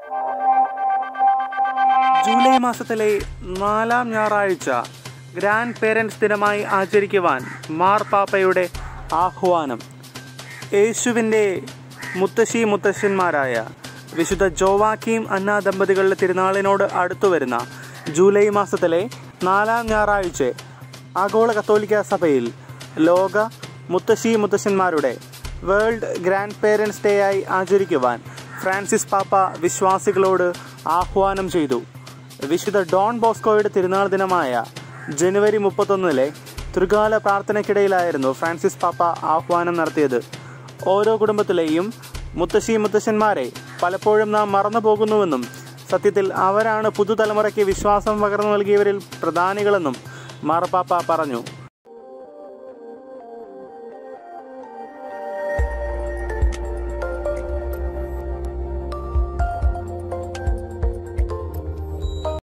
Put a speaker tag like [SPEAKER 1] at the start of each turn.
[SPEAKER 1] July മാസത്തിലെ നാലാം ഞായറാഴ്ച ഗ്രാൻഡ് പേരൻസ് ദിനമായി ആചരിക്കുവാൻ മാർ പാപ്പയുടെ ആഹ്വാനം യേശുവിൻ്റെ മുത്തശ്ശി മുത്തശ്ശന്മാരായ വിശുദ്ധ ജോവാക്കീം അന്ന ദമ്പതികളുടെ തിരുനാളിനോട് അടുത്തു വരുന്ന ജൂലൈ മാസത്തിലെ നാലാം ഞായറാഴ്ച ആഗോള കത്തോലിക്ക സഭയിൽ ലോക മുത്തശ്ശി മുത്തശ്ശന്മാരുടെ വേൾഡ് ഗ്രാൻഡ് പേരൻസ് ഡേ ആയി ആചരിക്കുവാൻ ഫ്രാൻസിസ് പാപ്പ വിശ്വാസികളോട് ആഹ്വാനം ചെയ്തു വിശുദ്ധ ഡോൺ ബോസ്കോയുടെ തിരുനാൾ ദിനമായ ജനുവരി മുപ്പത്തൊന്നിലെ ത്രികാല പ്രാർത്ഥനയ്ക്കിടയിലായിരുന്നു ഫ്രാൻസിസ് പാപ്പ ആഹ്വാനം നടത്തിയത് ഓരോ കുടുംബത്തിലെയും മുത്തശ്ശി മുത്തശ്ശന്മാരെ പലപ്പോഴും നാം മറന്നു പോകുന്നുവെന്നും സത്യത്തിൽ അവരാണ് പുതുതലമുറയ്ക്ക് വിശ്വാസം പകർന്നു നൽകിയവരിൽ പ്രധാനികളെന്നും മാർപ്പാപ്പ പറഞ്ഞു